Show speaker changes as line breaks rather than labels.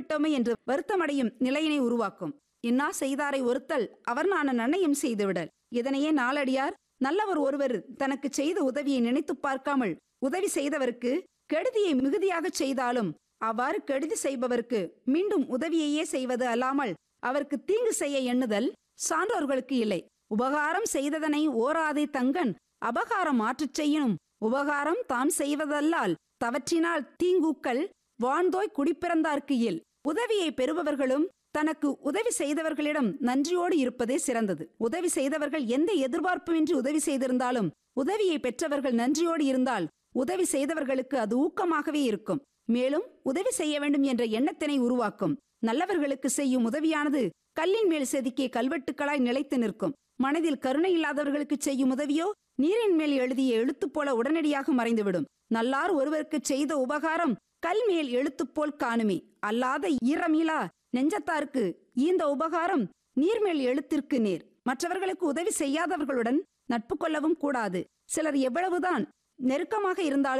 விட்டோமே என்று வருத்தமடையும் நிலையினை உருவாக்கும் இன்னா செய்தாரை ஒருத்தல் அவர் நான் நன்னையும் செய்துவிடல் இதனையே நாளடியார் நல்லவர் ஒருவர் தனக்கு செய்த உதவியை நினைத்து பார்க்காமல் உதவி செய்தவருக்கு கெடுதியை மிகுதியாகச் செய்தாலும் அவ்வாறு கெடுதி செய்பவருக்கு மீண்டும் உதவியையே செய்வது அல்லாமல் அவருக்கு தீங்கு செய்ய எண்ணுதல் சான்றோர்களுக்கு இல்லை உபகாரம் செய்ததனை ஓராதே தங்கன் அபகாரம் மாற்றுச் செய்யினும் உபகாரம் தாம் செய்வதல்லால் தவற்றினால் தீங்கூக்கள் வான்தோய் குடிப்பிறந்தார்க்கு இயல் உதவியை பெறுபவர்களும் தனக்கு உதவி செய்தவர்களிடம் நன்றியோடு இருப்பதே சிறந்தது உதவி செய்தவர்கள் எந்த எதிர்பார்ப்புமின்றி உதவி செய்திருந்தாலும் உதவியை பெற்றவர்கள் நன்றியோடு இருந்தால் உதவி செய்தவர்களுக்கு அது ஊக்கமாகவே இருக்கும் மேலும் உதவி செய்ய வேண்டும் என்ற எண்ணத்தினை உருவாக்கும் நல்லவர்களுக்கு செய்யும் உதவியானது கல்லின் மேல் செதுக்கிய கல்வெட்டுக்களாய் நிலைத்து நிற்கும் மனதில் கருணை இல்லாதவர்களுக்கு செய்யும் உதவியோ நீரின் மேல் எழுதிய எழுத்து போல உடனடியாக மறைந்துவிடும் நல்லார் ஒருவருக்கு செய்த உபகாரம் கல் மேல் எழுத்து போல் காணுமே அல்லாத ஈரமிலா நெஞ்சத்தாருக்கு ஈந்த உபகாரம் நீர்மேல் எழுத்திற்கு நேர் மற்றவர்களுக்கு உதவி செய்யாதவர்களுடன் நட்பு கொள்ளவும் கூடாது சிலர் எவ்வளவுதான் நெருக்கமாக இருந்தாலும்